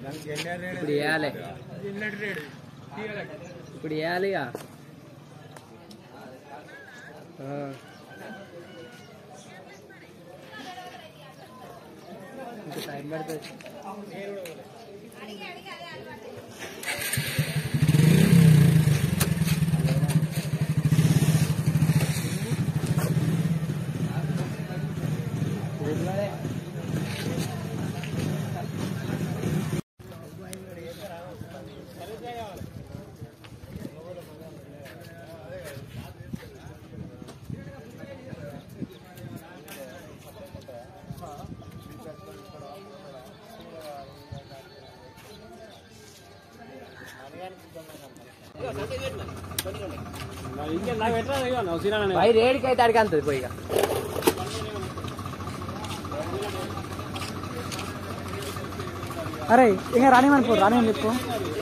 ఇప్పుడు వేయాలి ఇప్పుడు వేయాలి ఇక ఆ. ఇంకా టైం పడుతుంది పై రేడికి అయితే అడిగి అంతది పోయి ఇక అరే ఇంకా రానిమని పో రానిమని చెప్పు